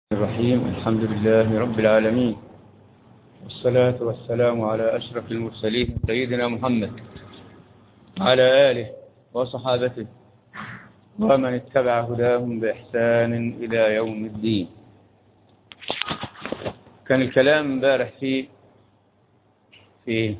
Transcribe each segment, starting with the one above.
الرحيم الحمد لله رب العالمين والصلاة والسلام على أشرف المرسلين سيدنا محمد على آله وصحابته ومن اتبع هداهم بإحسان إلى يوم الدين كان الكلام امبارح في في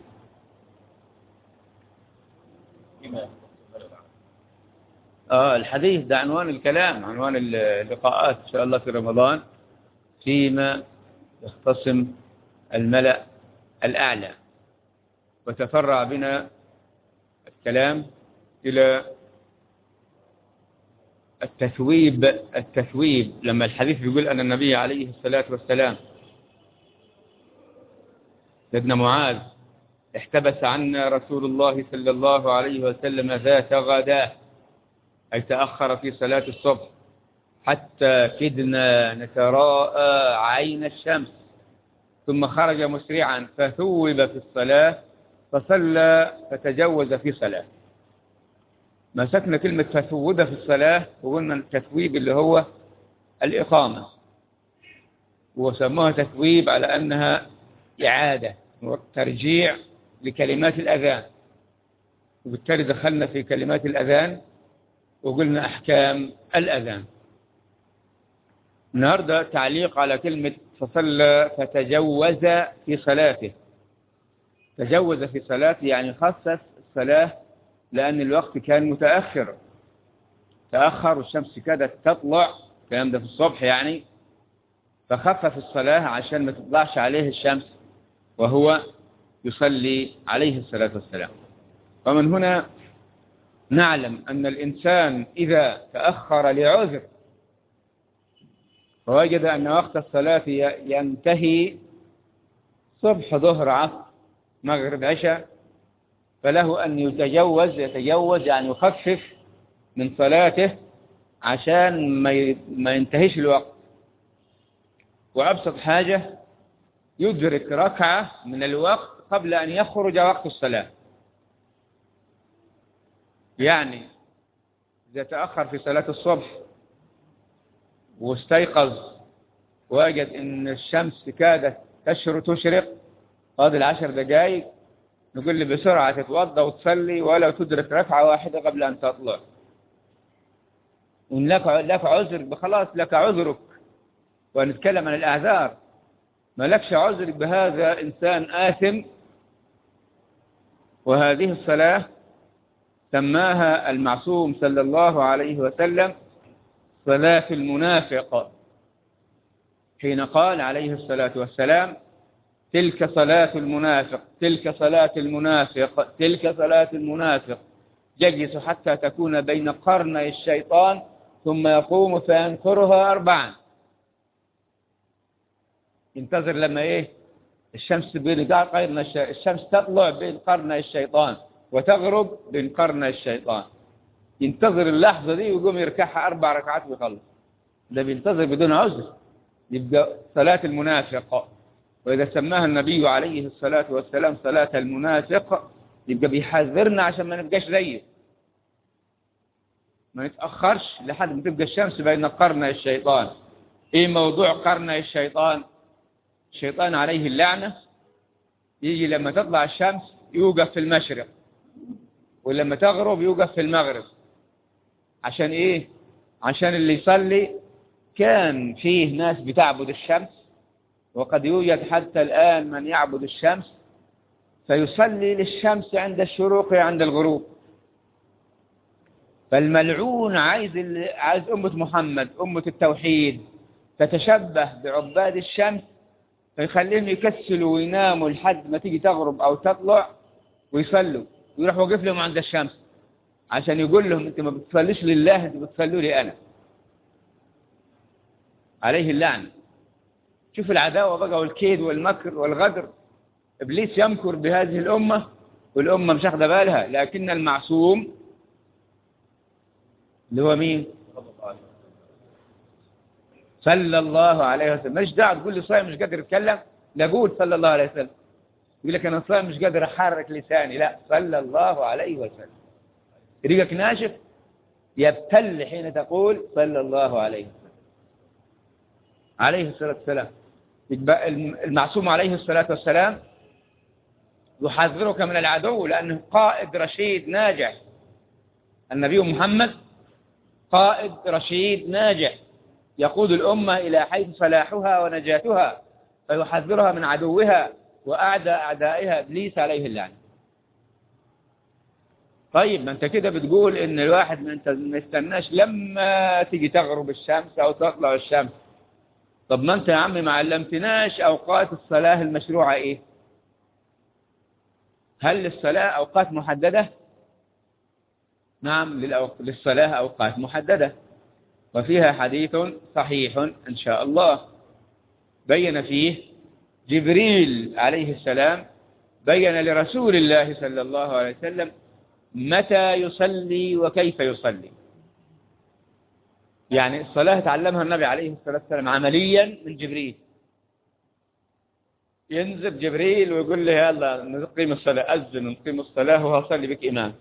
آه الحديث ده عنوان الكلام عنوان اللقاءات إن شاء الله في رمضان فيما يختصم الملأ الأعلى وتفرع بنا الكلام إلى التثويب التثويب لما الحديث بيقول أن النبي عليه الصلاة والسلام سيدنا معاذ احتبس عنا رسول الله صلى الله عليه وسلم ذات غداه أي تأخر في صلاة الصبح حتى كدنا نتراءى عين الشمس ثم خرج مسرعا فثوب في الصلاة فصلى فتجوز في صلاة مسكنا كلمة فثوب في الصلاة وقلنا التثويب اللي هو الإقامة وسموها تثويب على أنها إعادة وترجيع لكلمات الأذان وبالتالي دخلنا في كلمات الأذان وقلنا أحكام الأذان النهاردة تعليق على كلمة فصلى فتجوز في صلاته تجوز في صلاته يعني خصص الصلاة لأن الوقت كان متأخر تأخر والشمس كادت تطلع الكلام ده في الصبح يعني فخفف الصلاة عشان ما تطلعش عليه الشمس وهو يصلي عليه الصلاة والسلام ومن هنا نعلم أن الإنسان إذا تأخر لعذر فوجد أن وقت الصلاة ينتهي صبح ظهر عصر مغرب عشاء فله أن يتجوز يتجوز يعني يخفف من صلاته عشان ما ينتهيش الوقت وأبسط حاجة يدرك ركعة من الوقت قبل أن يخرج وقت الصلاة يعني إذا تأخر في صلاة الصبح واستيقظ وجد ان الشمس كادت تشرق تشرق فاضل عشر دقائق نقول له بسرعة تتوضا وتصلي ولو تدرك ركعة واحدة قبل أن تطلع إن لك لك عذر خلاص لك عذرك ونتكلم عن الأعذار ما لكش عذر بهذا إنسان آثم وهذه الصلاة سماها المعصوم صلى الله عليه وسلم صلاة المنافق حين قال عليه الصلاة والسلام تلك صلاة المنافق تلك صلاة المنافق تلك صلاة المنافق يجلس حتى تكون بين قرني الشيطان ثم يقوم فينكرها أربعا ينتظر لما إيه الشمس بين قرن الشمس تطلع بين قرني الشيطان وتغرب بين قرني الشيطان ينتظر اللحظة دي ويقوم يركعها أربع ركعات ويخلص ده بينتظر بدون عذر يبقى صلاة المنافق وإذا سماها النبي عليه الصلاة والسلام صلاة المنافق يبقى بيحذرنا عشان ما نبقاش زيه ما نتأخرش لحد ما تبقى الشمس بين قرني الشيطان ايه موضوع قرني الشيطان الشيطان عليه اللعنة يجي لما تطلع الشمس يوقف في المشرق ولما تغرب يوقف في المغرب عشان ايه عشان اللي يصلي كان فيه ناس بتعبد الشمس وقد يوجد حتى الآن من يعبد الشمس فيصلي للشمس عند الشروق عند الغروب فالملعون عايز عايز أمة محمد أمة التوحيد تتشبه بعباد الشمس فيخليهم يكسلوا ويناموا لحد ما تيجي تغرب أو تطلع ويصلوا ويروح واقف لهم عند الشمس عشان يقول لهم انت ما بتصليش لله انت بتصلوا لي انا عليه اللعنه شوف العداوه بقى والكيد والمكر والغدر ابليس يمكر بهذه الامه والامه مش واخده بالها لكن المعصوم اللي هو مين صلى الله عليه وسلم مش داعي تقول لي صايم مش قادر اتكلم لا قول صلى الله عليه وسلم يقول لك انا صايم مش قادر احرك لساني لا صلى الله عليه وسلم ريقك ناشف يبتل حين تقول صلى الله عليه وسلم عليه الصلاة والسلام يبقى المعصوم عليه الصلاة والسلام يحذرك من العدو لأنه قائد رشيد ناجح النبي محمد قائد رشيد ناجح يقود الأمة إلى حيث صلاحها ونجاتها فيحذرها من عدوها وأعدى أعدائها إبليس عليه اللعنة طيب ما أنت كده بتقول إن الواحد ما أنت ما يستناش لما تيجي تغرب الشمس أو تطلع الشمس طب ما أنت يا عم ما علمتناش أوقات الصلاة المشروعة إيه هل للصلاة أوقات محددة نعم للصلاة أوقات محددة وفيها حديث صحيح إن شاء الله بين فيه جبريل عليه السلام بين لرسول الله صلى الله عليه وسلم متى يصلي وكيف يصلي يعني الصلاة تعلمها النبي عليه الصلاة والسلام عمليا من جبريل ينزل جبريل ويقول لي يلا نقيم الصلاة أذن ونقيم الصلاة وهصلي بك إمام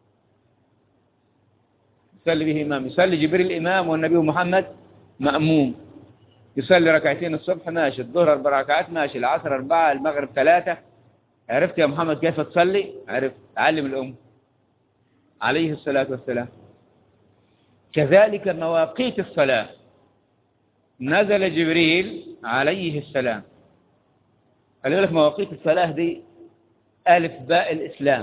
يصلي به إمام يصلي جبريل إمام والنبي محمد مأموم يصلي ركعتين الصبح ماشي الظهر أربع ركعات ماشي العصر أربعة المغرب ثلاثة عرفت يا محمد كيف تصلي عرفت علم الأم عليه الصلاة والسلام كذلك مواقيت الصلاة نزل جبريل عليه السلام قال لك مواقيت الصلاة دي ألف باء الإسلام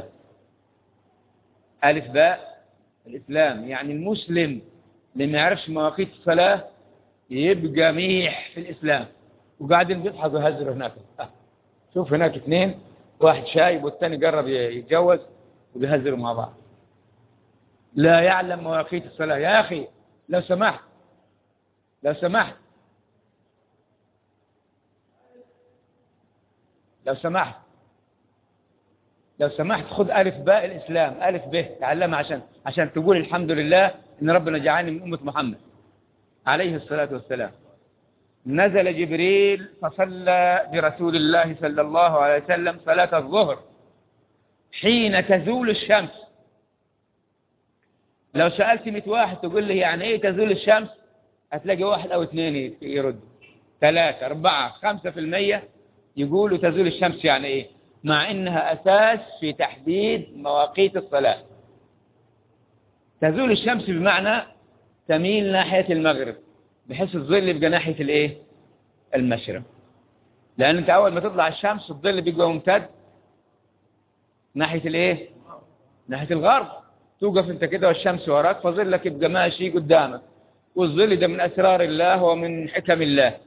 ألف باء الإسلام يعني المسلم اللي ما يعرفش مواقيت الصلاة يبقى ميح في الإسلام وقاعدين بيضحكوا ويهزروا هناك شوف هناك اثنين واحد شايب والثاني قرب يتجوز وبيهزروا مع بعض لا يعلم مواقيت الصلاة يا أخي لو سمحت لو سمحت لو سمحت لو سمحت خذ ألف باء الإسلام ألف ب تعلمها عشان عشان تقول الحمد لله إن ربنا جعلني من أمة محمد عليه الصلاة والسلام نزل جبريل فصلى برسول الله صلى الله عليه وسلم صلاة الظهر حين تزول الشمس لو سألت مئة واحد تقول لي يعني ايه تزول الشمس هتلاقي واحد او اثنين يرد ثلاثة أربعة خمسة في المية يقولوا تزول الشمس يعني ايه مع انها اساس في تحديد مواقيت الصلاة تزول الشمس بمعنى تميل ناحية المغرب بحيث الظل يبقى ناحية الايه المشرق لان انت اول ما تطلع الشمس الظل بيبقى ممتد ناحية الايه ناحية الغرب توقف انت كده والشمس وراك فظلك يبقى ماشي قدامك والظل ده من اسرار الله ومن حكم الله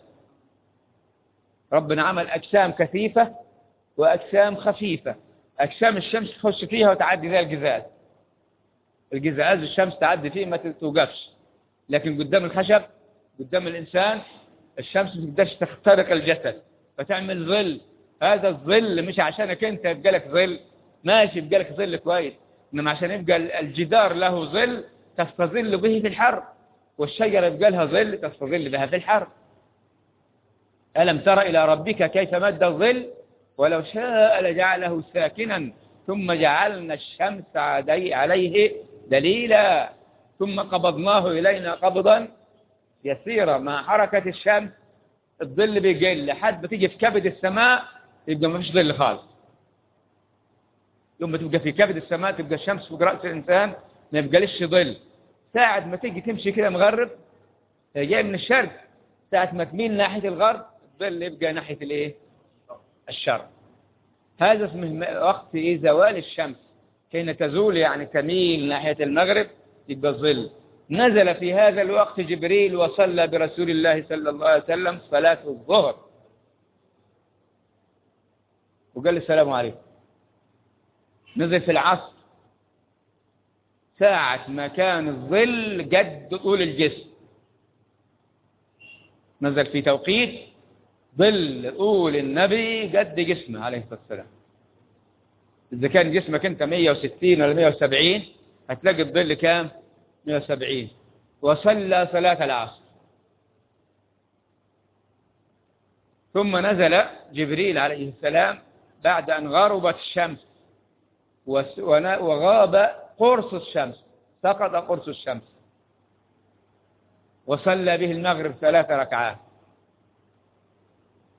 ربنا عمل اجسام كثيفة واجسام خفيفة اجسام الشمس تخش فيها وتعدي زي الجزاز الجزاز الشمس تعدي فيه ما توقفش لكن قدام الخشب قدام الإنسان الشمس ما تقدرش تخترق الجسد فتعمل ظل هذا الظل مش عشانك انت يبقى لك ظل ماشي يبقى لك ظل كويس انما عشان يبقى الجدار له ظل تستظل به في الحر والشجرة يبقى لها ظل تستظل بها في الحر ألم تر إلى ربك كيف مد الظل ولو شاء لجعله ساكنا ثم جعلنا الشمس عليه دليلا ثم قبضناه إلينا قبضا يسيرا مع حركة الشمس الظل بيقل لحد ما تيجي في كبد السماء يبقى ما فيش ظل خالص يوم ما تبقى في كبد السماء تبقى الشمس فوق رأس الإنسان ما يبقى لش ظل ساعة ما تيجي تمشي كده مغرب جاي من الشرق ساعة ما تميل ناحية الغرب الظل يبقى ناحية الايه الشرق هذا اسمه وقت إيه زوال الشمس حين تزول يعني تميل ناحية المغرب يبقى الظل نزل في هذا الوقت جبريل وصلى برسول الله صلى الله عليه وسلم صلاة الظهر وقال السلام عليكم نزل في العصر ساعة ما كان الظل قد طول الجسم نزل في توقيت ظل طول النبي قد جسمه عليه الصلاة والسلام إذا كان جسمك أنت 160 ولا 170 هتلاقي الظل كام 170 وصلى صلاة العصر ثم نزل جبريل عليه السلام بعد أن غربت الشمس وغاب قرص الشمس سقط قرص الشمس وصلى به المغرب ثلاث ركعات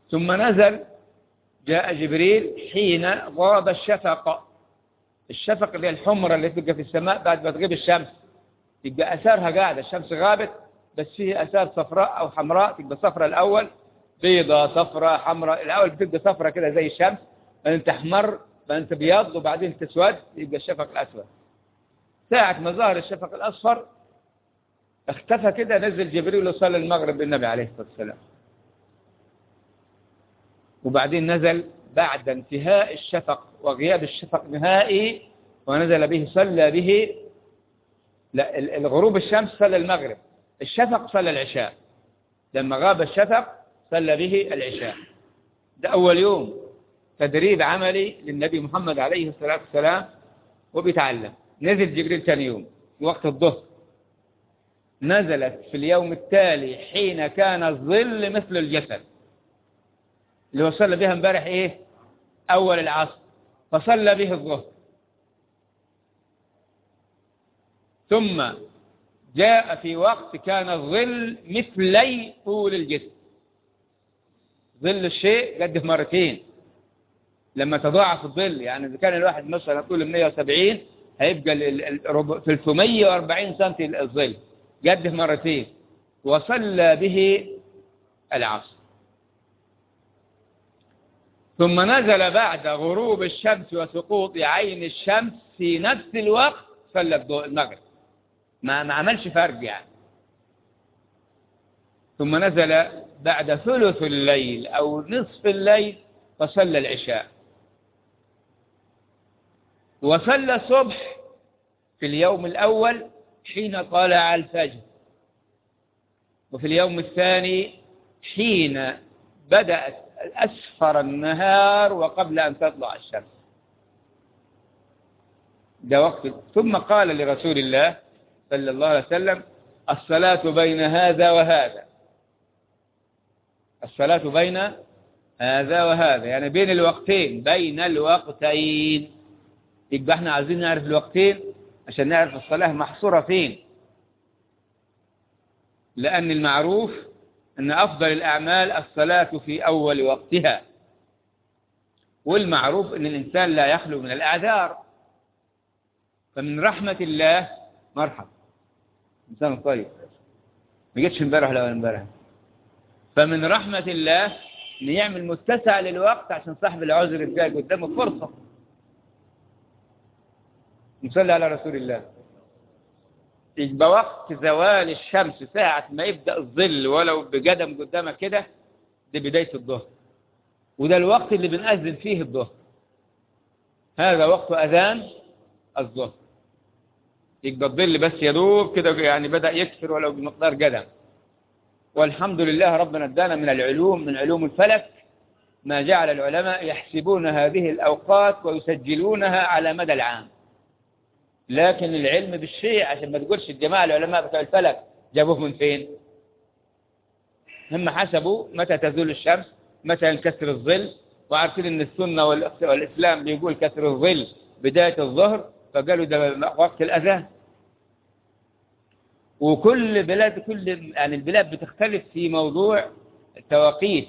ثم نزل جاء جبريل حين غاب الشفق الشفق اللي هي الحمرة اللي تبقى في السماء بعد ما تغيب الشمس تبقى أثارها قاعدة الشمس غابت بس فيه أثار صفراء أو حمراء تبقى صفراء الأول بيضة صفراء حمراء الأول بتبقى صفراء كده زي الشمس بعدين تحمر بعدين تبيض وبعدين تسود يبقى الشفق الأسود ساعة ما ظهر الشفق الأصفر اختفى كده نزل جبريل وصلى المغرب بالنبي عليه الصلاة والسلام وبعدين نزل بعد انتهاء الشفق وغياب الشفق نهائي ونزل به صلى به لا الغروب الشمس صلى المغرب الشفق صلى العشاء لما غاب الشفق صلى به العشاء ده أول يوم تدريب عملي للنبي محمد عليه الصلاة والسلام وبيتعلم نزل جبريل ثاني يوم في وقت الظهر نزلت في اليوم التالي حين كان الظل مثل الجسد اللي هو صلى بها امبارح ايه اول العصر فصلى به الظهر ثم جاء في وقت كان الظل مثلي طول الجسم ظل الشيء قد مرتين لما تضاعف الظل يعني إذا كان الواحد مثلا طول 170 هيبقى ال- ال- ال- 340 سم الظل قد مرتين وصلى به العصر ثم نزل بعد غروب الشمس وسقوط عين الشمس في نفس الوقت صلى الضوء المغرب ما ما عملش فرق يعني ثم نزل بعد ثلث الليل أو نصف الليل فصلى العشاء وصلى الصبح في اليوم الأول حين طلع الفجر وفي اليوم الثاني حين بدأت أسفر النهار وقبل أن تطلع الشمس ده وقت ثم قال لرسول الله صلى الله عليه وسلم الصلاة بين هذا وهذا الصلاة بين هذا وهذا يعني بين الوقتين بين الوقتين يبقى احنا عايزين نعرف الوقتين عشان نعرف الصلاة محصورة فين لأن المعروف أن أفضل الأعمال الصلاة في أول وقتها والمعروف أن الإنسان لا يخلو من الأعذار فمن رحمة الله مرحب إنسان طيب ما جيتش امبارح ولا امبارح فمن رحمة الله أن يعمل متسع للوقت عشان صاحب العذر الجاي قدامه فرصة نصلي على رسول الله يبقى وقت زوال الشمس ساعة ما يبدأ الظل ولو بقدم قدامك كده دي بداية الظهر وده الوقت اللي بنأذن فيه الظهر هذا وقت أذان الظهر يبقى الظل بس يدوب كده يعني بدأ يكثر ولو بمقدار قدم والحمد لله ربنا ادانا من العلوم من علوم الفلك ما جعل العلماء يحسبون هذه الأوقات ويسجلونها على مدى العام لكن العلم بالشيء عشان ما تقولش الجماعة العلماء بتوع الفلك جابوه من فين هم حسبوا متى تزول الشمس متى ينكسر الظل وعارفين ان السنة والإسلام بيقول كسر الظل بداية الظهر فقالوا ده وقت الأذان وكل بلاد كل يعني البلاد بتختلف في موضوع التواقيت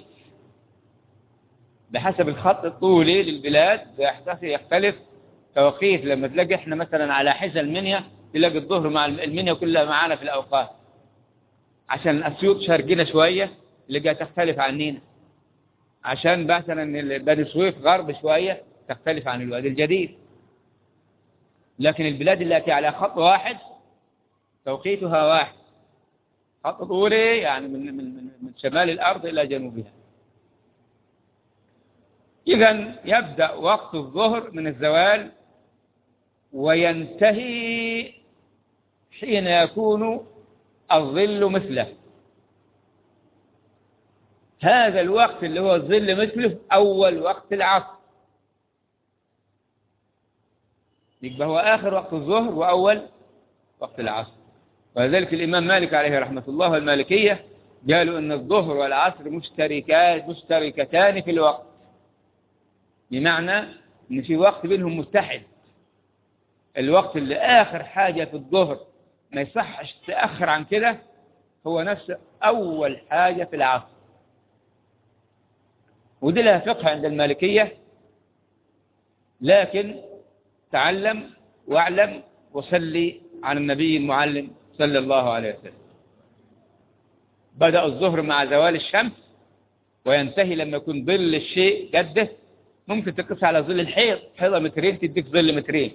بحسب الخط الطولي للبلاد يختلف توقيت لما تلاقي احنا مثلا على حزة المنيا تلاقي الظهر مع المنيا كلها معانا في الأوقات عشان أسيوط شرقنا شوية اللي تختلف عننا عشان مثلا بني سويف غرب شوية تختلف عن الوادي الجديد لكن البلاد التي على خط واحد توقيتها واحد خط طولي يعني من, من, من, من شمال الأرض إلى جنوبها إذا يبدأ وقت الظهر من الزوال وينتهي حين يكون الظل مثله هذا الوقت اللي هو الظل مثله أول وقت العصر يبقى هو آخر وقت الظهر وأول وقت العصر ولذلك الإمام مالك عليه رحمة الله والمالكية قالوا أن الظهر والعصر مشتركات مشتركتان في الوقت بمعنى أن في وقت بينهم متحد الوقت اللي آخر حاجة في الظهر ما يصحش تأخر عن كده هو نفس أول حاجة في العصر ودي لها فقه عند المالكية لكن تعلم واعلم وصلي على النبي المعلم صلى الله عليه وسلم بدأ الظهر مع زوال الشمس وينتهي لما يكون ظل الشيء جده ممكن تقيس على ظل الحيض حيضة مترين تديك ظل مترين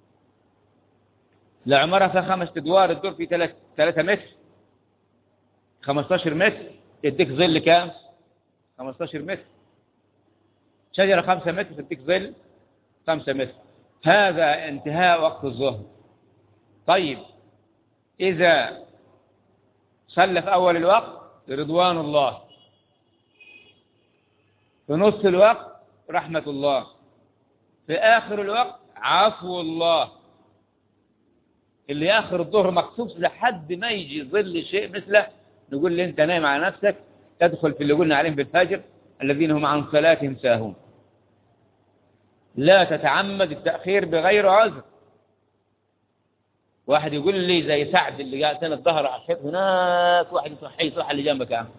العمارة فيها خمس أدوار الدور فيه ثلاثة ثلاثة متر 15 متر يديك ظل كام 15 متر شجرة خمسة متر تديك ظل خمسة متر هذا انتهاء وقت الظهر طيب إذا صلى في أول الوقت رضوان الله في نص الوقت رحمة الله في آخر الوقت عفو الله اللي آخر الظهر مخصوص لحد ما يجي ظل شيء مثله نقول لي أنت نايم على نفسك تدخل في اللي قلنا عليهم في الفجر الذين هم عن صلاتهم ساهون لا تتعمد التأخير بغير عذر واحد يقول لي زي سعد اللي قاعد سنة الظهر على الحيط هناك واحد يصحي صح اللي جنبك عم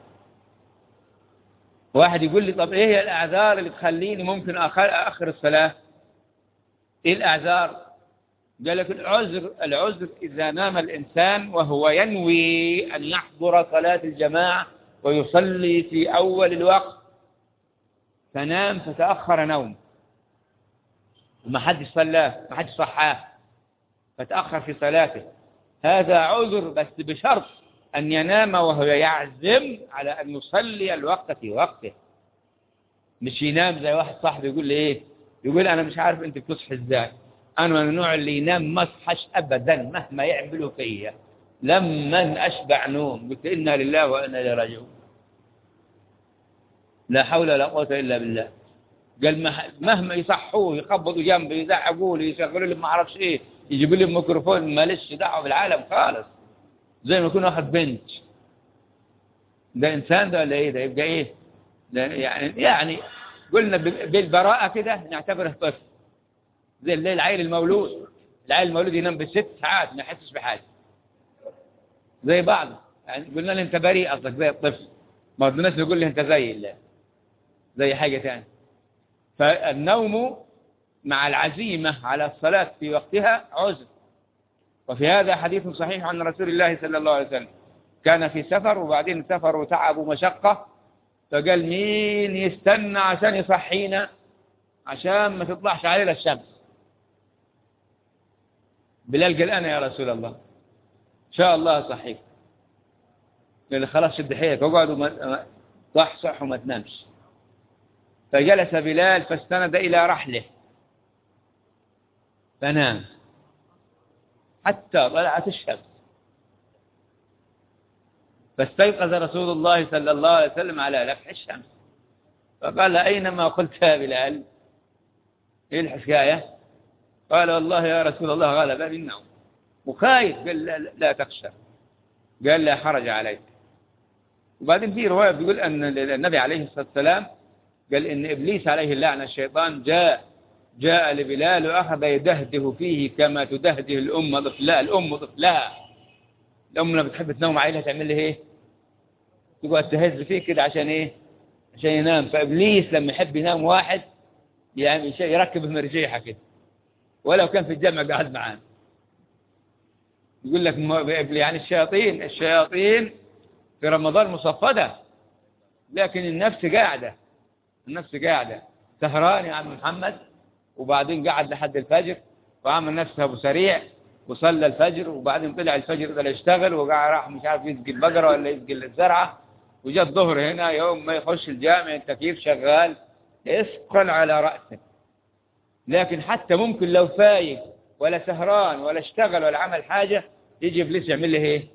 واحد يقول لي طب ايه هي الاعذار اللي تخليني ممكن أخر, اخر الصلاه ايه الاعذار قال لك العذر العذر اذا نام الانسان وهو ينوي ان يحضر صلاه الجماعه ويصلي في اول الوقت فنام فتاخر نوم وما حدش صلاه ما حدش صحاه فتاخر في صلاته هذا عذر بس بشرط أن ينام وهو يعزم على أن يصلي الوقت في وقته مش ينام زي واحد صاحبي يقول لي إيه يقول أنا مش عارف أنت بتصحي إزاي أنا من النوع اللي ينام ما اصحاش أبدا مهما يعملوا فيا لما أشبع نوم قلت إنا لله وإنا إليه راجعون لا حول ولا قوة إلا بالله قال مهما يصحوه يخبطوا جنبي يزعقوا لي يشغلوا لي ما أعرفش إيه يجيبوا لي ميكروفون ماليش دعوة بالعالم خالص زي ما يكون واحد بنت ده إنسان ده ولا إيه ده يبقى إيه ده يعني يعني قلنا بالبراءة كده نعتبره طفل زي الليل العيل المولود العيل المولود ينام بست ساعات ما يحسش بحاجة زي بعض يعني قلنا له أنت بريء قصدك زي الطفل ما رضناش نقول له أنت زي الله زي حاجة ثانيه فالنوم مع العزيمة على الصلاة في وقتها عذر وفي هذا حديث صحيح عن رسول الله صلى الله عليه وسلم كان في سفر وبعدين سفر وتعب ومشقة فقال مين يستنى عشان يصحينا عشان ما تطلعش علينا الشمس بلال قال أنا يا رسول الله إن شاء الله صحيك قال خلاص شد حيلك اقعد وما صح صح وما تنامش فجلس بلال فاستند إلى رحله فنام حتى طلعت الشمس فاستيقظ رسول الله صلى الله عليه وسلم على لفح الشمس فقال أينما قلت يا بلال إيه الحكاية قال والله يا رسول الله غلبني النوم وخايف قال لا, لا تخشى قال لا حرج عليك وبعدين في رواية بيقول أن النبي عليه الصلاة والسلام قال إن إبليس عليه اللعنة الشيطان جاء جاء لبلال وأخذ يدهده فيه كما تدهده الأم طفلها الأم طفلها الأم لما بتحب تنوم عائلها تعمل له إيه تقعد تهز فيه كده عشان إيه عشان ينام فإبليس لما يحب ينام واحد يعني يركبه مرجيحة كده ولو كان في الجامع قاعد معاه يقول لك يعني الشياطين الشياطين في رمضان مصفدة لكن النفس قاعدة النفس قاعدة سهران يا عم محمد وبعدين قعد لحد الفجر وعمل نفسه ابو سريع وصلى الفجر وبعدين طلع الفجر ده يشتغل وقعد راح مش عارف يسقي البقره ولا يسقي الزرعه وجاء الظهر هنا يوم ما يخش الجامع التكييف شغال يثقل على راسه لكن حتى ممكن لو فايق ولا سهران ولا اشتغل ولا عمل حاجه يجي ابليس يعمل له ايه؟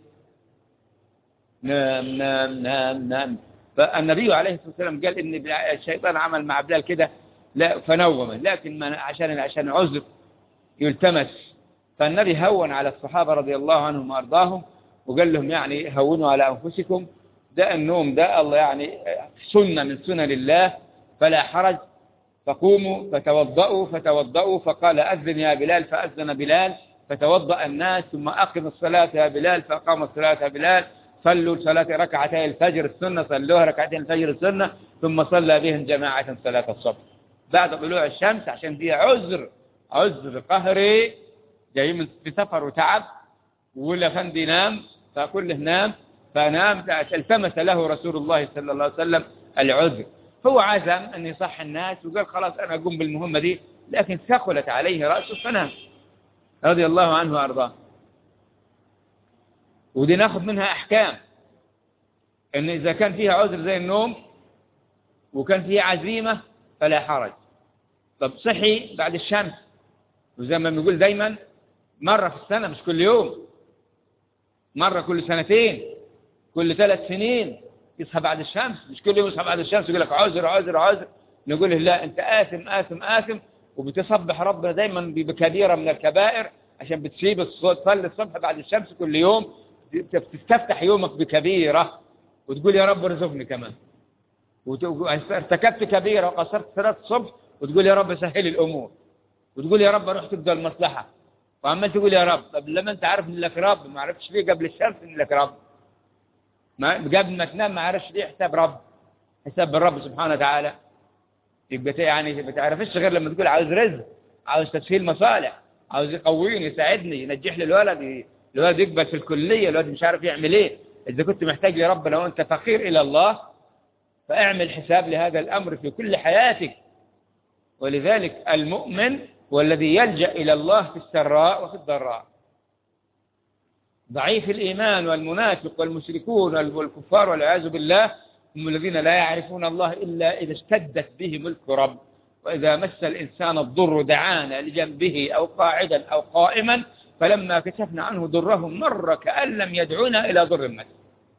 نام نام نام نام فالنبي عليه الصلاه والسلام قال ان الشيطان عمل مع بلال كده لا فنوم لكن عشان عشان عذر يلتمس فالنبي هون على الصحابة رضي الله عنهم وأرضاهم وقال لهم يعني هونوا على أنفسكم ده النوم ده الله يعني سنة من سنن الله فلا حرج فقوموا فتوضأوا فتوضأوا فقال أذن يا بلال فأذن بلال فتوضأ الناس ثم أقم الصلاة يا بلال فأقام الصلاة يا بلال صلوا صلاة ركعتي الفجر السنة صلوها ركعتين الفجر السنة ثم صلى بهم جماعة صلاة الصبح بعد طلوع الشمس عشان فيها عذر عذر قهري جاي من في سفر وتعب ولا فندي نام فكله نام فنام التمس له رسول الله صلى الله عليه وسلم العذر هو عزم أن يصح الناس وقال خلاص أنا أقوم بالمهمة دي لكن ثقلت عليه رأسه فنام رضي الله عنه وأرضاه ودي ناخذ منها أحكام أن إذا كان فيها عذر زي النوم وكان فيها عزيمة فلا حرج طب صحي بعد الشمس وزي ما بنقول دايما مرة في السنة مش كل يوم مرة كل سنتين كل ثلاث سنين يصحى بعد الشمس مش كل يوم يصحى بعد الشمس يقول لك عذر عذر عذر نقول له لا انت آثم آثم آثم وبتصبح ربنا دايما بكبيرة من الكبائر عشان بتسيب تصلي الصبح بعد الشمس كل يوم تستفتح يومك بكبيرة وتقول يا رب ارزقني كمان ارتكبت كبيرة وقصرت صلاة الصبح وتقول يا رب سهل الأمور وتقول يا رب اروح تبدا المصلحة وعمال تقول يا رب طب لما انت عارف ان لك رب ما عرفتش ليه قبل الشمس ان لك رب ما قبل ما تنام ما عرفتش ليه حساب رب حساب الرب سبحانه وتعالى يبقى يعني ما تعرفش غير لما تقول عاوز رزق عاوز تسهيل مصالح عاوز يقويني يساعدني ينجح لي الولد الولد يقبل في الكلية الولد مش عارف يعمل ايه إذا كنت محتاج يا رب لو أنت فقير إلى الله فاعمل حساب لهذا الأمر في كل حياتك ولذلك المؤمن والذي يلجأ إلى الله في السراء وفي الضراء ضعيف الإيمان والمنافق والمشركون والكفار والعياذ بالله هم الذين لا يعرفون الله إلا إذا اشتدت بهم الكرب وإذا مس الإنسان الضر دعانا لجنبه أو قاعدا أو قائما فلما كشفنا عنه ضره مر كأن لم يدعونا إلى ضر مس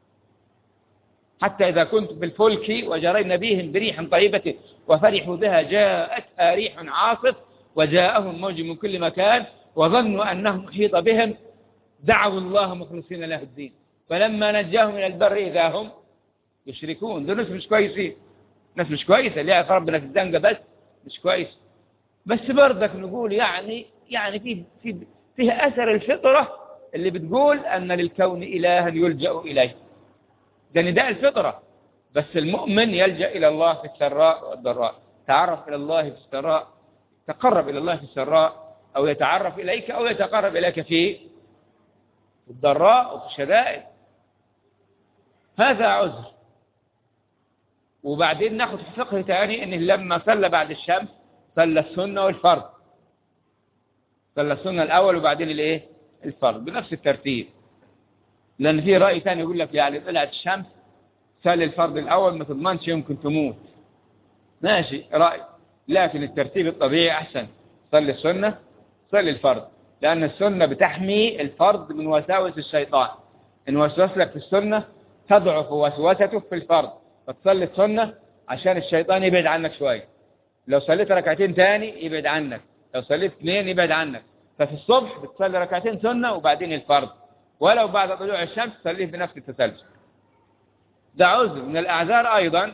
حتى إذا كنت بالفلك وجرينا بهم بريح طيبة وفرحوا بها جاءتها ريح عاصف وجاءهم موج من كل مكان وظنوا أنهم محيط بهم دعوا الله مخلصين له الدين فلما نجاهم من البر إذا هم يشركون دول ناس مش كويسين ناس مش كويسة اللي يعرف ربنا في الزنقة بس مش كويس بس برضك نقول يعني يعني في في فيه أثر الفطرة اللي بتقول أن للكون إلها يلجأ إليه ده نداء الفطرة بس المؤمن يلجأ إلى الله في السراء والضراء تعرف إلى الله في السراء تقرب إلى الله في السراء أو يتعرف إليك أو يتقرب إليك في الضراء وفي الشدائد هذا عذر وبعدين ناخذ فقه ثاني انه لما صلى بعد الشمس صلى السنة والفرض صلى السنة الأول وبعدين الايه الفرض بنفس الترتيب لأن في رأي ثاني يقول لك يعني طلعت الشمس صلي الفرض الأول ما تضمنش يمكن تموت ماشي رأي لكن الترتيب الطبيعي أحسن صلي السنة صلي الفرض لأن السنة بتحمي الفرض من وساوس الشيطان إن وسوس لك في السنة تضعف وسوسته في الفرض فتصلي السنة عشان الشيطان يبعد عنك شوية لو صليت ركعتين تاني يبعد عنك لو صليت اثنين يبعد عنك ففي الصبح بتصلي ركعتين سنة وبعدين الفرض ولو بعد طلوع الشمس تصليه بنفس التسلسل ده عذر من الأعذار أيضا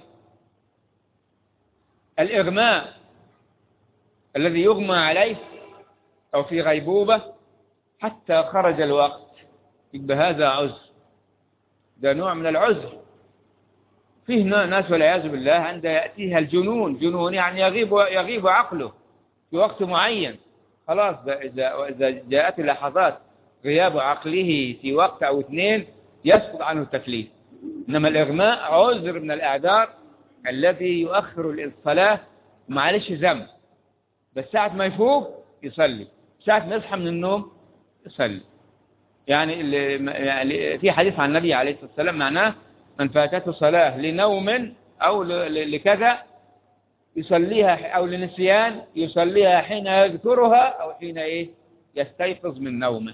الإغماء الذي يغمى عليه أو في غيبوبة حتى خرج الوقت يبقى هذا عذر ده نوع من العذر فيه ناس والعياذ بالله عند يأتيها الجنون جنون يعني يغيب يغيب عقله في وقت معين خلاص إذا إذا جاءت لحظات غياب عقله في وقت أو اثنين يسقط عنه التكليف إنما الإغماء عذر من الأعذار الذي يؤخر الصلاة معلش ذنب بس ساعة ما يفوق يصلي ساعة ما يصحى من النوم يصلي يعني, يعني في حديث عن النبي عليه الصلاة والسلام معناه من فاتته صلاة لنوم أو لكذا يصليها أو لنسيان يصليها حين يذكرها أو حين إيه يستيقظ من نومه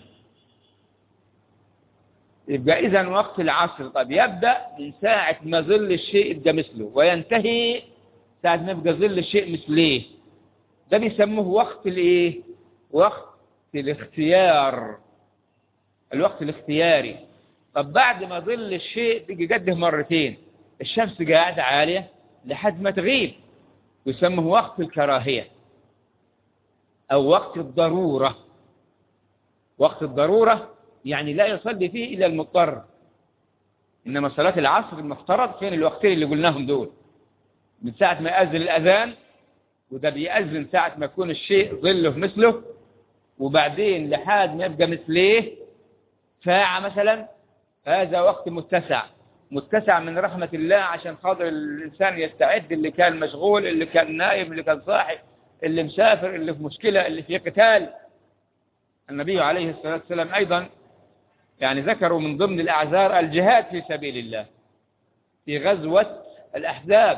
يبقى إذا وقت العصر طب يبدأ من ساعة ما ظل الشيء يبقى مثله وينتهي ساعة ما يبقى ظل الشيء مثليه ده بيسموه وقت الايه وقت الاختيار الوقت الاختياري طب بعد ما ظل الشيء بيجي قده مرتين الشمس قاعدة عالية لحد ما تغيب يسمى وقت الكراهية أو وقت الضرورة وقت الضرورة يعني لا يصلي فيه إلا المضطر إنما صلاة العصر المفترض فين الوقتين اللي قلناهم دول من ساعة ما يأذن الأذان وده بيأذن ساعة ما يكون الشيء ظله مثله وبعدين لحد ما يبقى مثليه ساعة مثلا هذا وقت متسع متسع من رحمة الله عشان خاطر الإنسان يستعد اللي كان مشغول اللي كان نائم اللي كان صاحي اللي مسافر اللي في مشكلة اللي في قتال النبي عليه الصلاة والسلام أيضا يعني ذكروا من ضمن الأعذار الجهاد في سبيل الله في غزوة الأحزاب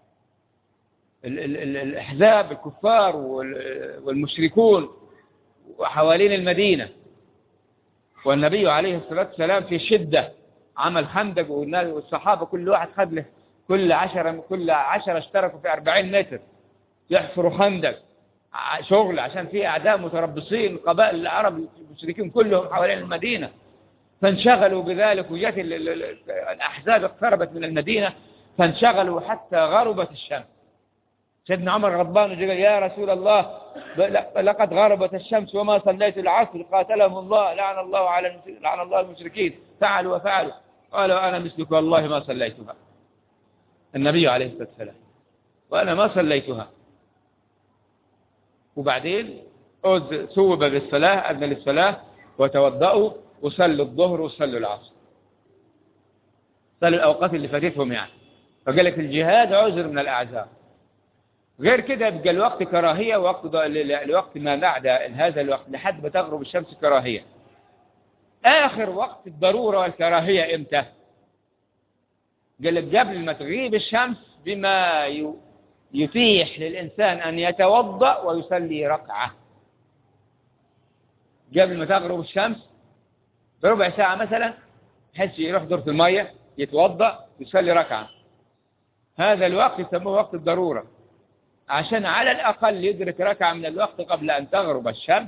الأحزاب الكفار والمشركون وحوالين المدينة والنبي عليه الصلاة والسلام في شدة عمل خندق والصحابة كل واحد خد له كل عشرة كل عشرة اشتركوا في أربعين متر يحفروا خندق شغل عشان في أعداء متربصين قبائل العرب المشركين كلهم حوالين المدينة فانشغلوا بذلك وجت الأحزاب اقتربت من المدينة فانشغلوا حتى غربت الشمس سيدنا عمر غضبان قال يا رسول الله لقد غربت الشمس وما صليت العصر قاتلهم الله لعن الله على لعن الله المشركين فعلوا وفعلوا قال وأنا مثلك والله ما صليتها النبي عليه الصلاة والسلام وأنا ما صليتها وبعدين ثوب بالصلاة أذن للصلاة وتوضأوا وصلوا الظهر وصلوا العصر صلوا الأوقات اللي فاتتهم يعني فقال لك الجهاد عذر من الأعذار غير كده يبقى الوقت كراهية وقت الوقت ما بعد هذا الوقت لحد ما تغرب الشمس كراهية آخر وقت الضرورة والكراهية إمتى قال لك قبل ما تغيب الشمس بما يتيح للإنسان أن يتوضأ ويصلي ركعة قبل ما تغرب الشمس بربع ساعة مثلا بحيث يروح دورة المية يتوضأ يصلي ركعة هذا الوقت يسموه وقت الضرورة عشان على الأقل يدرك ركعة من الوقت قبل أن تغرب الشمس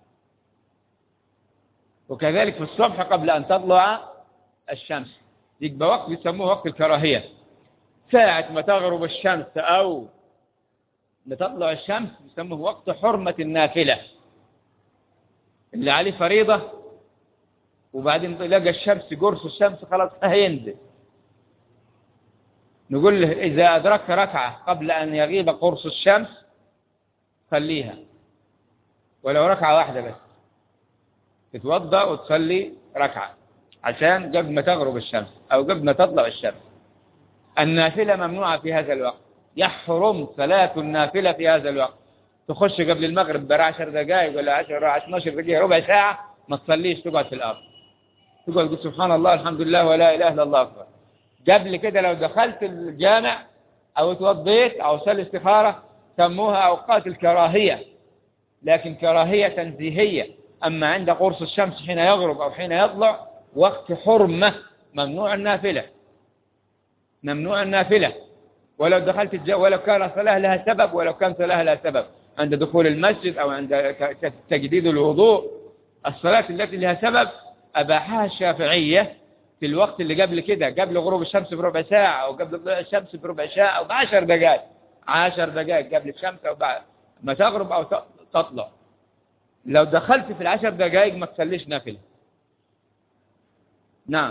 وكذلك في الصبح قبل أن تطلع الشمس يبقى وقت يسموه وقت الكراهية ساعة ما تغرب الشمس أو لتطلع الشمس يسموه وقت حرمة النافلة اللي عليه فريضة وبعدين لقى الشمس قرص الشمس خلاص هينزل نقول له إذا أدركت ركعة قبل أن يغيب قرص الشمس خليها ولو ركعة واحدة بس تتوضأ وتصلي ركعة عشان قبل ما تغرب الشمس أو قبل ما تطلع الشمس النافلة ممنوعة في هذا الوقت يحرم صلاة النافلة في هذا الوقت تخش قبل المغرب برا 10 دقائق ولا 10 12 دقيقة ربع ساعة ما تصليش تقعد في الأرض تقعد تقول سبحان الله الحمد لله ولا إله إلا الله أكبر قبل كده لو دخلت الجامع أو توضيت أو صلي استخارة سموها أوقات الكراهية لكن كراهية تنزيهية أما عند قرص الشمس حين يغرب أو حين يطلع وقت حرمة ممنوع النافلة ممنوع النافلة ولو دخلت الجو ولو كان صلاة لها سبب ولو كان صلاة لها سبب عند دخول المسجد أو عند تجديد الوضوء الصلاة التي لها سبب أباحها الشافعية في الوقت اللي قبل كده قبل غروب الشمس بربع ساعة أو قبل طلوع الشمس بربع ساعة أو بعشر دقائق عشر دقائق قبل الشمس أو بعد ما تغرب أو تطلع لو دخلت في العشر دقائق ما تصليش نافلة نعم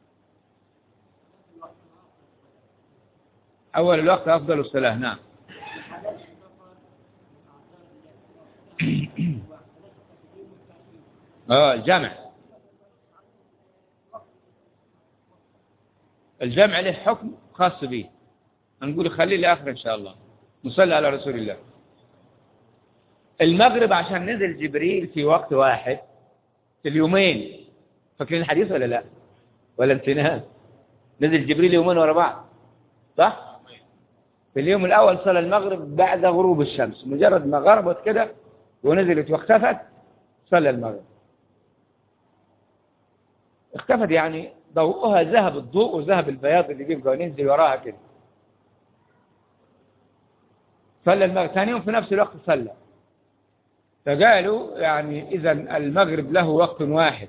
أول الوقت أفضل الصلاة نعم اه الجمع الجمع له حكم خاص به هنقول خليه لآخر إن شاء الله نصلي على رسول الله المغرب عشان نزل جبريل في وقت واحد في اليومين فاكرين الحديث ولا لا ولا انتناه نزل جبريل يومين ورا بعض صح في اليوم الأول صلى المغرب بعد غروب الشمس مجرد ما غربت كده ونزلت واختفت صلى المغرب اختفت يعني ضوءها ذهب الضوء وذهب البياض اللي بيبقى ينزل وراها كده صلى المغرب ثاني يوم في نفس الوقت صلى فقالوا يعني إذا المغرب له وقت واحد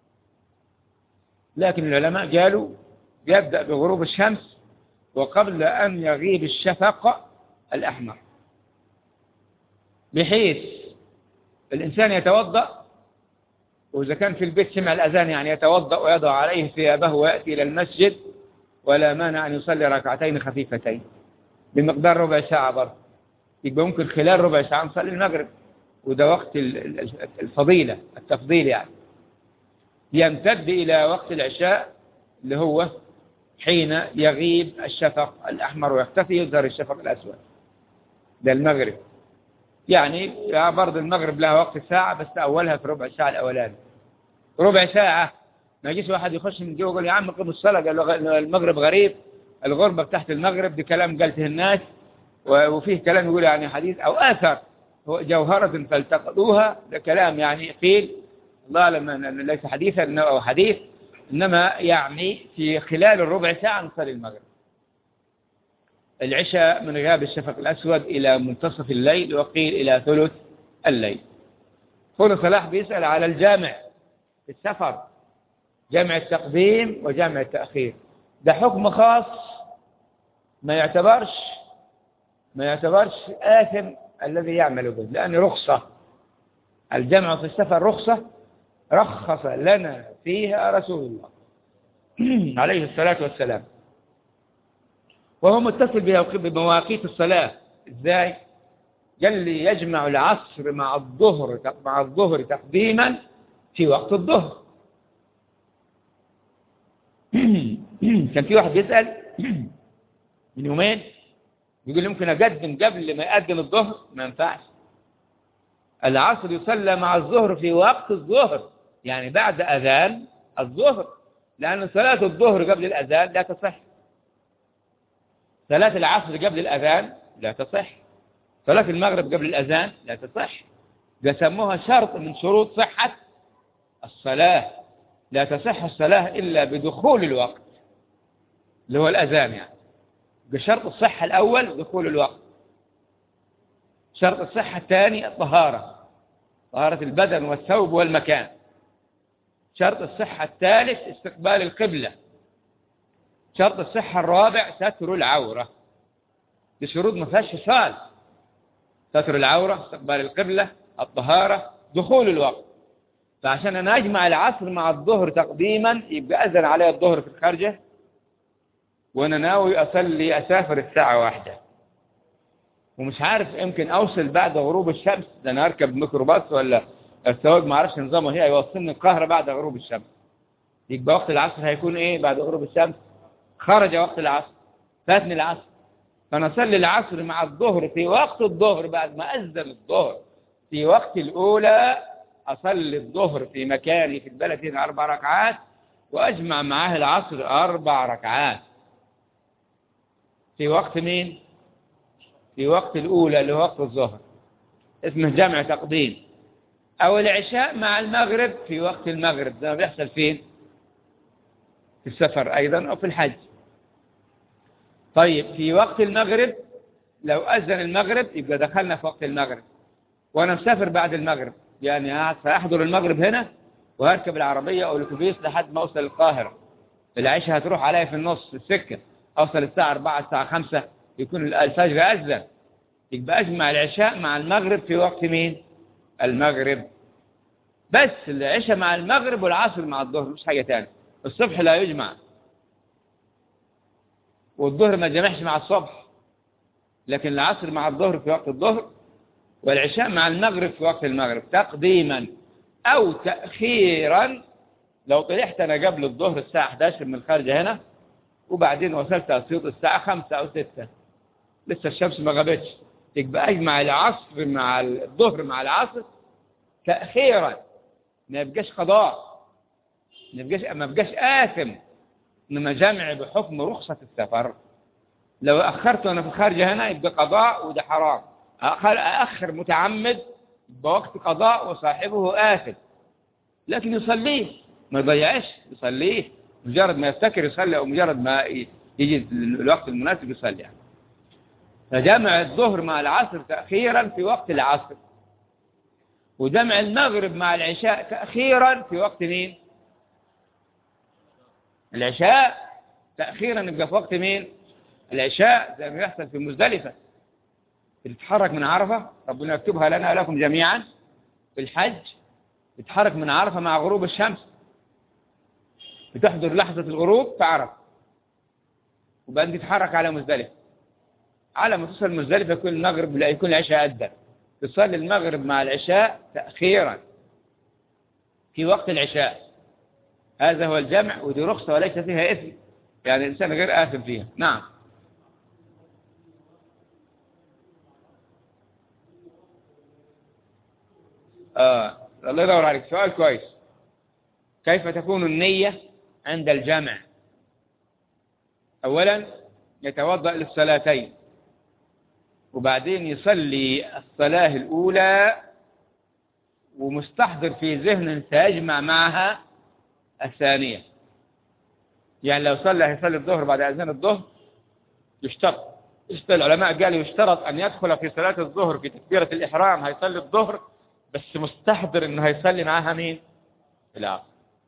لكن العلماء قالوا يبدأ بغروب الشمس وقبل أن يغيب الشفق الأحمر بحيث الإنسان يتوضأ وإذا كان في البيت سمع الأذان يعني يتوضأ ويضع عليه ثيابه ويأتي إلى المسجد ولا مانع أن يصلي ركعتين خفيفتين بمقدار ربع ساعة برضه يبقى ممكن خلال ربع ساعة نصلي المغرب وده وقت الفضيلة التفضيل يعني يمتد إلى وقت العشاء اللي هو حين يغيب الشفق الأحمر ويختفي يظهر الشفق الأسود ده المغرب يعني برضه المغرب لها وقت ساعة بس أولها في ربع ساعة الأولاني ربع ساعة ما يجيش واحد يخش من جوه يقول يا عم قم الصلاة قال له المغرب غريب الغربة بتاعت المغرب دي كلام قالته الناس وفيه كلام يقول يعني حديث أو آثر جوهرة فالتقطوها ده كلام يعني قيل الله أعلم ليس حديثا أو حديث إنما يعني في خلال الربع ساعة نصلي المغرب العشاء من غياب الشفق الأسود إلى منتصف الليل وقيل إلى ثلث الليل خون صلاح بيسأل على الجامع في السفر جامع التقديم وجامع التأخير ده حكم خاص ما يعتبرش ما يعتبرش آثم الذي يعمل به لأنه رخصة الجمع في السفر رخصة رخص لنا فيها رسول الله عليه الصلاة والسلام وهو متصل بمواقيت الصلاة ازاي قال لي يجمع العصر مع الظهر مع الظهر تقديما في وقت الظهر كان في واحد بيسأل من يومين يقول لي ممكن أقدم قبل ما يقدم الظهر ما ينفعش العصر يصلى مع الظهر في وقت الظهر يعني بعد أذان الظهر لأن صلاة الظهر قبل الأذان لا تصح صلاة العصر قبل الأذان لا تصح صلاة المغرب قبل الأذان لا تصح قسموها شرط من شروط صحة الصلاة لا تصح الصلاة إلا بدخول الوقت اللي هو الأذان يعني بشرط الصحة الأول دخول الوقت شرط الصحة الثاني الطهارة طهارة البدن والثوب والمكان شرط الصحة الثالث استقبال القبلة شرط الصحة الرابع ستر العورة بشروط ما فيهاش فصال ستر العورة استقبال القبلة الطهارة دخول الوقت فعشان أنا أجمع العصر مع الظهر تقديما يبقى أذن علي الظهر في الخارجة وأنا ناوي أصلي أسافر الساعة واحدة ومش عارف يمكن أوصل بعد غروب الشمس ده أنا أركب ميكروباص ولا السواق ما أعرفش نظامه هي يوصلني القاهرة بعد غروب الشمس يبقى وقت العصر هيكون إيه بعد غروب الشمس خرج وقت العصر فاتني العصر فنصلي العصر مع الظهر في وقت الظهر بعد ما أذن الظهر في وقت الأولى أصلي الظهر في مكاني في البلد هنا أربع ركعات وأجمع معاه العصر أربع ركعات في وقت مين؟ في وقت الأولى اللي هو وقت الظهر اسمه جمع تقديم أو العشاء مع المغرب في وقت المغرب ده بيحصل فين؟ في السفر أيضا أو في الحج طيب في وقت المغرب لو أذن المغرب يبقى دخلنا في وقت المغرب وأنا مسافر بعد المغرب يعني سأحضر المغرب هنا وهركب العربية أو الأتوبيس لحد ما أوصل القاهرة العشاء هتروح عليا في النص السكة أوصل الساعة 4 الساعة 5 يكون الفجر أذن يبقى أجمع العشاء مع المغرب في وقت مين؟ المغرب بس العشاء مع المغرب والعصر مع الظهر مش حاجة تانية الصبح لا يجمع والظهر ما جمعش مع الصبح لكن العصر مع الظهر في وقت الظهر والعشاء مع المغرب في وقت المغرب تقديما أو تأخيرا لو طلعت أنا قبل الظهر الساعة 11 من الخارجة هنا وبعدين وصلت أسيوط الساعة 5 أو 6 لسه الشمس ما غابتش تبقى أجمع العصر مع الظهر مع العصر تأخيرا ما يبقاش قضاء ما يبقاش ما يبقاش آثم إنما جمع بحكم رخصة السفر لو أخرت وأنا في الخارجة هنا يبقى قضاء وده حرام أخر, أخر متعمد بوقت قضاء وصاحبه آثم لكن يصليه ما يضيعش يصليه مجرد ما يفتكر يصلي أو مجرد ما يجي الوقت المناسب يصلي يعني. فجمع الظهر مع العصر تأخيرا في وقت العصر وجمع المغرب مع العشاء تأخيرا في وقت مين العشاء تأخيرا يبقى في وقت مين العشاء زي ما يحصل في مزدلفة اللي تتحرك من عرفة ربنا يكتبها لنا ولكم جميعا في الحج بتحرك من عرفة مع غروب الشمس بتحضر لحظة الغروب في عرفة وبعدين تتحرك على مزدلفة على ما توصل مزدلفة يكون المغرب لا يكون العشاء أدى تصلي المغرب مع العشاء تأخيرا في وقت العشاء هذا هو الجمع ودي رخصة وليس فيها إثم يعني الإنسان غير آثم فيها نعم آه. الله يدور عليك سؤال كويس كيف تكون النية عند الجمع أولا يتوضأ للصلاتين وبعدين يصلي الصلاة الأولى ومستحضر في ذهن سيجمع معها الثانية يعني لو صلى هيصلي الظهر بعد أذان الظهر يشترط العلماء قالوا يشترط أن يدخل في صلاة الظهر في تكبيرة الإحرام هيصلي الظهر بس مستحضر انه هيصلي معاها مين العصر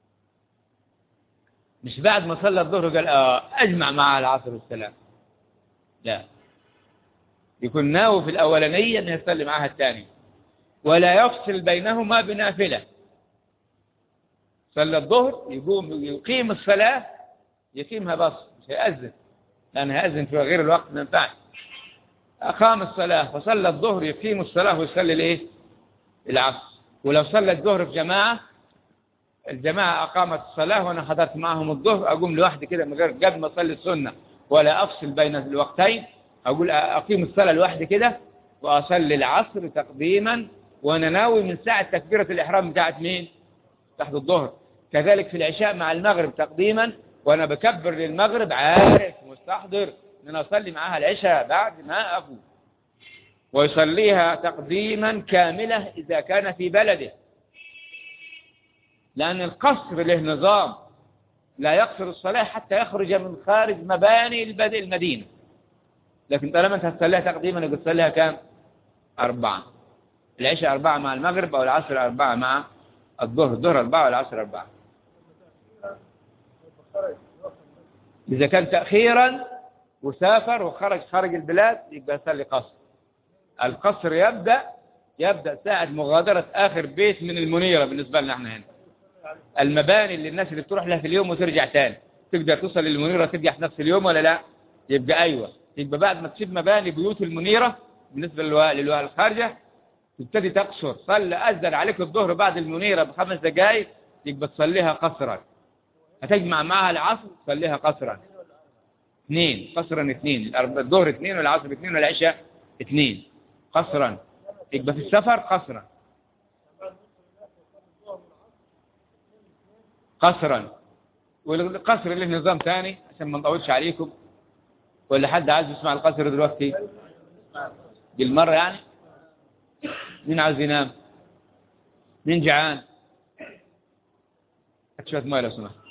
مش بعد ما صلى الظهر قال اه اجمع معها العصر والسلام لا يكون ناوي في الاولانيه انه يصلي معاها الثانيه ولا يفصل بينهما بنافله صلى الظهر يقوم يقيم الصلاه يقيمها بس مش هيأذن لأن هيأذن في غير الوقت ما ينفعش أقام الصلاة فصلى الظهر يقيم الصلاة ويصلي الإيه؟ العصر ولو صلى الظهر في جماعة الجماعة أقامت الصلاة وأنا حضرت معهم الظهر أقوم لوحدي كده من غير قبل ما أصلي السنة ولا أفصل بين الوقتين أقول أقيم الصلاة لوحدي كده وأصلي العصر تقديما وأنا ناوي من ساعة تكبيرة الإحرام بتاعت مين؟ تحت الظهر كذلك في العشاء مع المغرب تقديما وأنا بكبر للمغرب عارف مستحضر أن أنا أصلي معاها العشاء بعد ما أفوت ويصليها تقديما كاملة إذا كان في بلده لأن القصر له نظام لا يقصر الصلاة حتى يخرج من خارج مباني البدء المدينة لكن طالما أنت هتصليها تقديما يقول تصليها كام؟ أربعة العشاء أربعة مع المغرب أو العصر أربعة مع الظهر الظهر أربعة والعصر أربعة إذا كان تأخيرا وسافر وخرج خارج البلاد يبقى يصلي قصر القصر يبدأ يبدأ ساعة مغادرة آخر بيت من المنيرة بالنسبة لنا احنا هنا المباني اللي الناس اللي بتروح لها في اليوم وترجع تاني تقدر توصل للمنيرة ترجع في نفس اليوم ولا لا يبقى أيوة يبقى بعد ما تسيب مباني بيوت المنيرة بالنسبة للواء الخارجة تبتدي تقصر صلى أذن عليك الظهر بعد المنيرة بخمس دقائق يبقى تصليها قصرا هتجمع معها العصر تصليها قصرا اثنين قصرا اثنين الظهر اثنين والعصر اثنين والعشاء اثنين قصرا يبقى في السفر قصرا قصرا والقصر له نظام ثاني عشان ما نطولش عليكم ولا حد عايز يسمع القصر دلوقتي بالمرة يعني مين عايز ينام مين جعان هات شوية ميه لو سمحت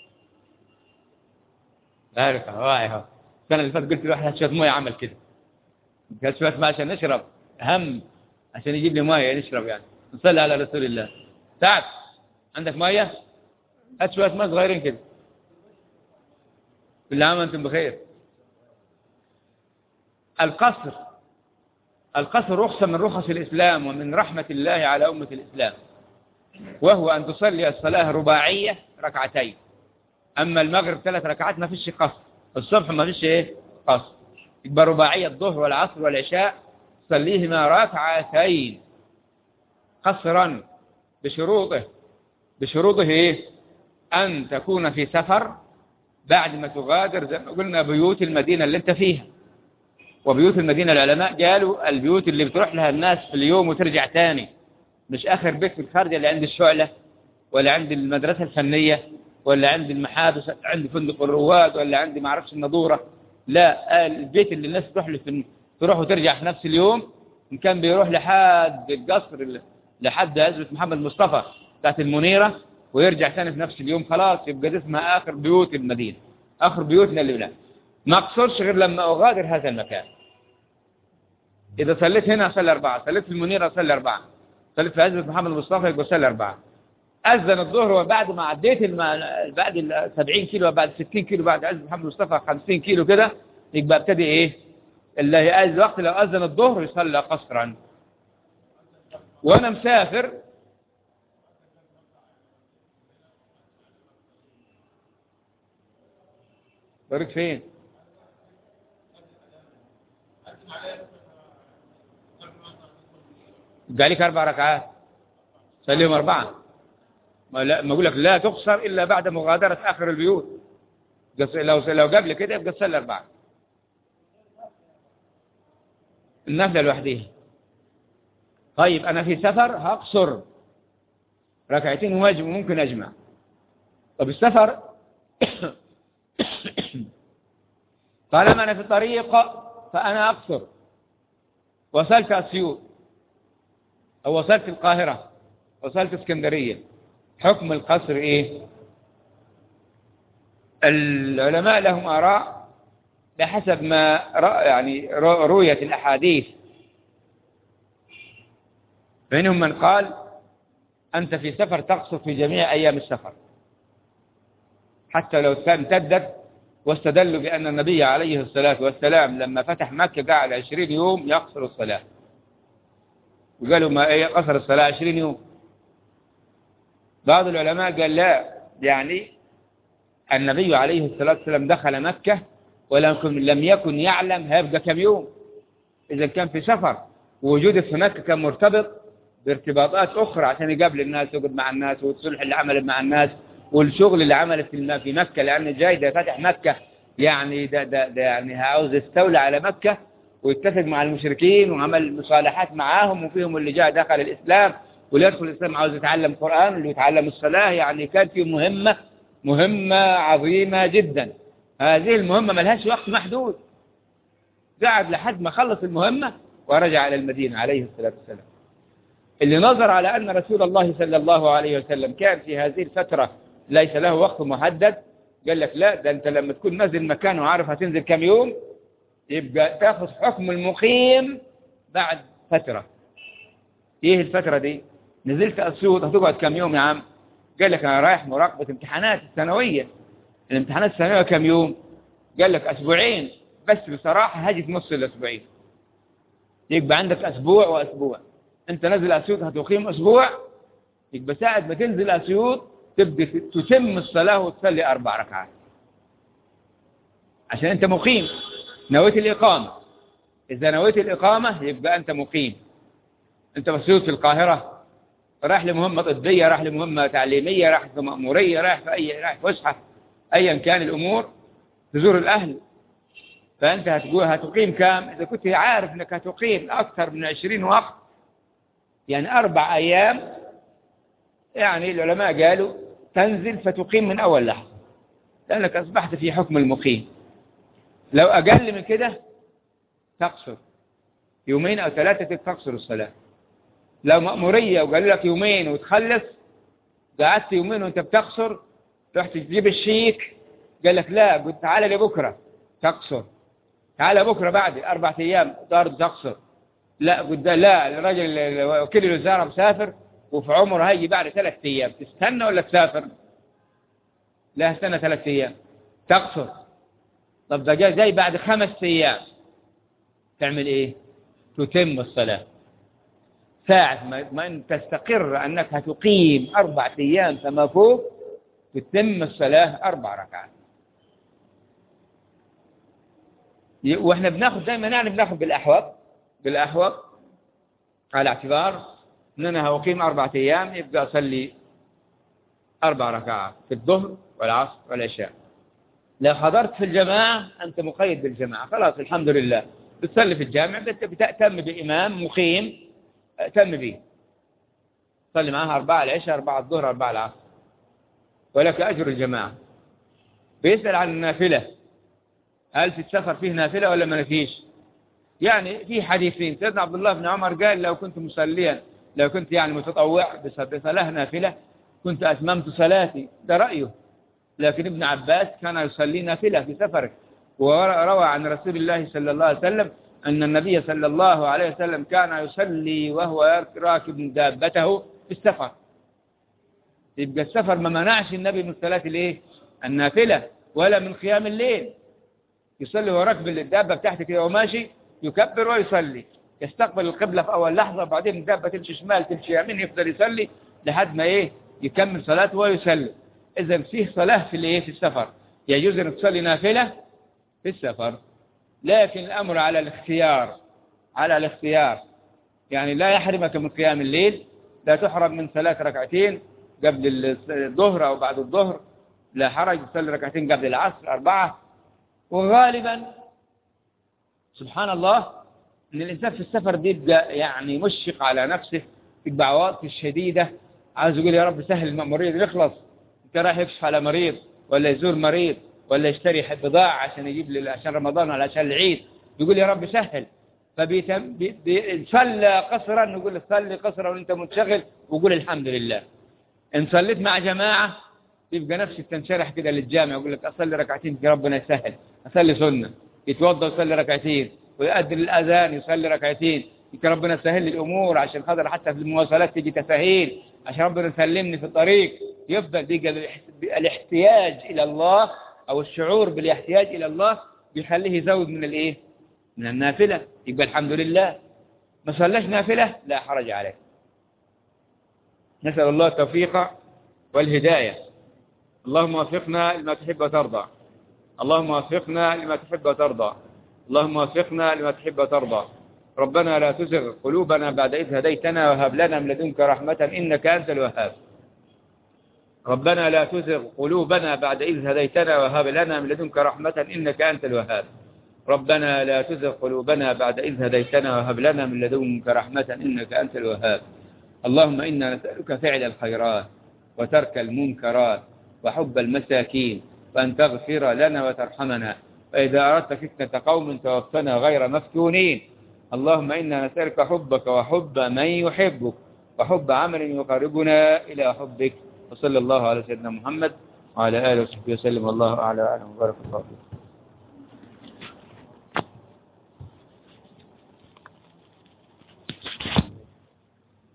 عارف واعي اهو السنة اللي فاتت قلت لواحد هات شوية ميه عمل كده قال شوية ميه عشان نشرب هم عشان يجيب لي ميه نشرب يعني نصلي على رسول الله سعد عندك ميه هات شوية ميه صغيرين كده كل عام وانتم بخير القصر القصر رخصة من رخص الإسلام ومن رحمة الله على أمة الإسلام وهو أن تصلي الصلاة رباعية ركعتين أما المغرب ثلاث ركعات ما فيش قصر الصبح ما فيش إيه قصر يبقى رباعية الظهر والعصر والعشاء صليهما ركعتين قصرا بشروطه بشروطه إيه أن تكون في سفر بعد ما تغادر زي ما قلنا بيوت المدينة اللي انت فيها وبيوت المدينة العلماء قالوا البيوت اللي بتروح لها الناس في اليوم وترجع تاني مش آخر بيت في الخارجة اللي عند الشعلة ولا عند المدرسة الفنية ولا عند المحابس عند فندق الرواد ولا عند ما اعرفش النضورة لا البيت اللي الناس تروح له في تروح وترجع في نفس اليوم إن كان بيروح لحد القصر لحد عزبة محمد مصطفى بتاعت المنيرة ويرجع ثاني في نفس اليوم خلاص يبقى دي اسمها آخر بيوت المدينة آخر بيوتنا اللي بنا ما أقصرش غير لما أغادر هذا المكان إذا صليت هنا أصلي أربعة صليت في المنيرة أصلي أربعة صليت في عزبة محمد مصطفى يبقى أصلي أربعة أذن الظهر وبعد ما عديت الم... بعد ال 70 كيلو وبعد 60 كيلو بعد عزبة محمد مصطفى 50 كيلو كده يبقى ابتدي إيه اللي هي الوقت لو أذن الظهر يصلي قصرا وأنا مسافر طريق فين يبقى عليك أربع ركعات صليهم أربعة ما لا ما أقول لك لا تقصر إلا بعد مغادرة آخر البيوت قص- لو لو قبل كده يبقى تصلي أربعة النافلة لوحديها طيب أنا في سفر هقصر ركعتين واجب وممكن أجمع طب السفر طالما أنا في الطريق فأنا أقصر وصلت أسيوط أو وصلت القاهرة وصلت اسكندرية حكم القصر إيه العلماء لهم آراء بحسب ما رأ يعني رو- رويت الأحاديث منهم من قال أنت في سفر تقصر في جميع أيام السفر حتى لو كان امتدت واستدلوا بأن النبي عليه الصلاة والسلام لما فتح مكة قعد عشرين يوم يقصر الصلاة وقالوا ما إيه قصر الصلاة عشرين يوم بعض العلماء قال لا يعني النبي عليه الصلاة والسلام دخل مكة ولم يكن, لم يكن يعلم هيبقى كم يوم إذا كان في سفر ووجوده في مكة كان مرتبط بارتباطات أخرى عشان يقابل الناس ويقعد مع الناس والصلح اللي عمله مع الناس والشغل اللي عمله في الم- في مكة لأن جاي ده فاتح مكة يعني ده, ده, ده يعني عاوز يستولى على مكة ويتفق مع المشركين وعمل مصالحات معاهم وفيهم اللي جاء دخل الإسلام واللي يدخل الإسلام عاوز يتعلم قرآن واللي يتعلم الصلاة يعني كان في مهمة مهمة عظيمة جدا هذه المهمة ملهاش وقت محدود قعد لحد ما خلص المهمة ورجع إلى المدينة عليه الصلاة والسلام اللي نظر على أن رسول الله صلى الله عليه وسلم كان في هذه الفترة ليس له وقت محدد قال لك لا ده أنت لما تكون نازل مكان وعارف هتنزل كم يوم يبقى تاخذ حكم المقيم بعد فترة ايه الفترة دي نزلت أسيوط هتقعد كم يوم يا عم قال لك أنا رايح مراقبة امتحانات الثانوية الامتحانات الثانوية كم يوم قال لك أسبوعين بس بصراحة هاجي في نص الأسبوعين يبقى عندك أسبوع وأسبوع أنت نازل أسيوط هتقيم أسبوع يبقى ساعة ما تنزل أسيوط تبدأ تتم الصلاة وتصلي أربع ركعات عشان أنت مقيم نويت الإقامة إذا نويت الإقامة يبقى أنت مقيم أنت مسؤول في القاهرة رايح لمهمة طبية رايح لمهمة تعليمية رايح في مأمورية رايح في أي رايح فسحة أيا كان الأمور تزور الأهل فأنت هتقول هتقيم كام إذا كنت عارف أنك هتقيم أكثر من عشرين وقت يعني أربع أيام يعني العلماء قالوا تنزل فتقيم من أول لحظة لأنك أصبحت في حكم المقيم لو أقل من كده تقصر يومين أو ثلاثة تقصر الصلاة لو مأمورية وقالوا لك يومين وتخلص قعدت يومين وانت بتقصر رحت تجيب الشيك قال لك لا قلت تعالى لبكرة تقصر تعالى بكرة بعد أربعة أيام برضه تقصر لا قلت ده لا الراجل وكيل الوزارة مسافر وفي عمره هيجي بعد ثلاث أيام تستنى ولا تسافر لا استنى ثلاث أيام تقصر طب ده جاي زي بعد خمس أيام تعمل إيه تتم الصلاة ساعة ما, ما أن تستقر أنك هتقيم أربع أيام فما فوق تتم الصلاة أربع ركعات ي- وإحنا بناخد دائما يعني بناخد بالأحوط بالأحوط على اعتبار أن أنا هقيم أربعة أيام يبقى أصلي أربع ركعات في الظهر والعصر والعشاء لو حضرت في الجماعة أنت مقيد بالجماعة خلاص الحمد لله بتصلي في الجامع بت- بتأتم بإمام مقيم أتم به صلي معها أربعة العشاء أربعة الظهر أربعة العصر ولك أجر الجماعة بيسأل عن النافلة هل في السفر فيه نافلة ولا ما فيش يعني في حديثين سيدنا عبد الله بن عمر قال لو كنت مصليا لو كنت يعني متطوع بص- بصلاة نافلة كنت أتممت صلاتي ده رأيه لكن ابن عباس كان يصلي نافلة في سفره وروى عن رسول الله صلى الله عليه وسلم أن النبي صلى الله عليه وسلم كان يصلي وهو راكب دابته في السفر يبقى السفر ما منعش النبي من صلاة الايه النافلة ولا من قيام الليل يصلي وهو راكب الدابة بتاعته كده وماشي يكبر ويصلي يستقبل القبلة في أول لحظة وبعدين الدابة تمشي شمال تمشي يمين يفضل يصلي لحد ما إيه يكمل صلاته ويسلم إذا فيه صلاة في الإيه في السفر يجوز أن تصلي نافلة في السفر لكن الأمر على الاختيار على الاختيار يعني لا يحرمك من قيام الليل لا تحرم من صلاة ركعتين قبل الظهر أو بعد الظهر لا حرج تصلي ركعتين قبل العصر أربعة وغالبا سبحان الله ان الانسان في السفر دي يبقى يعني مشفق على نفسه يبقى عواطف شديده عايز يقول يا رب سهل المريض يخلص انت رايح يكشف على مريض ولا يزور مريض ولا يشتري بضاعه عشان يجيب لي عشان رمضان ولا عشان العيد يقول يا رب سهل فبيصلى قصرا نقول صلي قصرا وانت منشغل وقول الحمد لله ان صليت مع جماعه يبقى نفسك تنشرح كده للجامع يقول لك اصلي ركعتين ربنا يسهل اصلي سنه يتوضا ويصلي ركعتين ويؤذن الأذان يصلي ركعتين يمكن ربنا يسهل لي الأمور عشان خاطر حتى في المواصلات تيجي تسهيل عشان ربنا يسلمني في الطريق يفضل دي الاحتياج إلى الله أو الشعور بالاحتياج إلى الله بيخليه يزود من الإيه؟ من النافلة يبقى الحمد لله ما صلاش نافلة لا حرج عليه نسأل الله التوفيق والهداية اللهم وفقنا لما تحب وترضى اللهم وفقنا لما تحب وترضى اللهم وفقنا لما تحب وترضى ربنا لا تزغ قلوبنا بعد إذ هديتنا وهب لنا من لدنك رحمة إنك أنت الوهاب ربنا لا تزغ قلوبنا بعد إذ هديتنا وهب لنا من لدنك رحمة إنك أنت الوهاب ربنا لا تزغ قلوبنا بعد إذ هديتنا وهب لنا من لدنك رحمة إنك أنت الوهاب اللهم إنا نسألك فعل الخيرات وترك المنكرات وحب المساكين وأن تغفر لنا وترحمنا فإذا أردت فتنة قوم توفنا غير مفتونين اللهم إنا نسألك حبك وحب من يحبك وحب عمل يقربنا إلى حبك وصلى الله على سيدنا محمد وعلى آله وصحبه وسلم والله أعلى وأعلم وبارك الله فيك